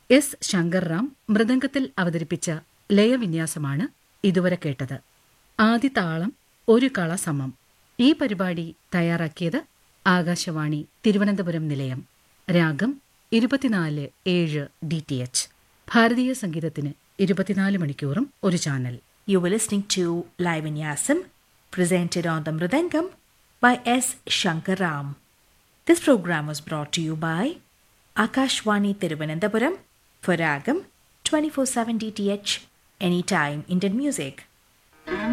S ശങ്കർറാം മൃദംഗത്തിൽ അവതരിപ്പിച്ച ലയവിന്യാസമാണ് ഇതുവരെ കേട്ടത് ആദിതാളം ഒരു കള സമം ഈ പരിപാടി തയ്യാറാക്കിയത് ആകാശവാണി തിരുവനന്തപുരം നിലയം രാഗം ഇരുപത്തിനാല് ഏഴ് ഡി ടി എച്ച് ഭാരതീയ സംഗീതത്തിന് ഇരുപത്തിനാല് മണിക്കൂറും ഒരു channel You were listening to Live in Yasam, presented on the Mridangam by S. Shankaram. This program was brought to you by Akashwani Tiruvananthapuram for Ragam 24-7 DTH, anytime Indian music.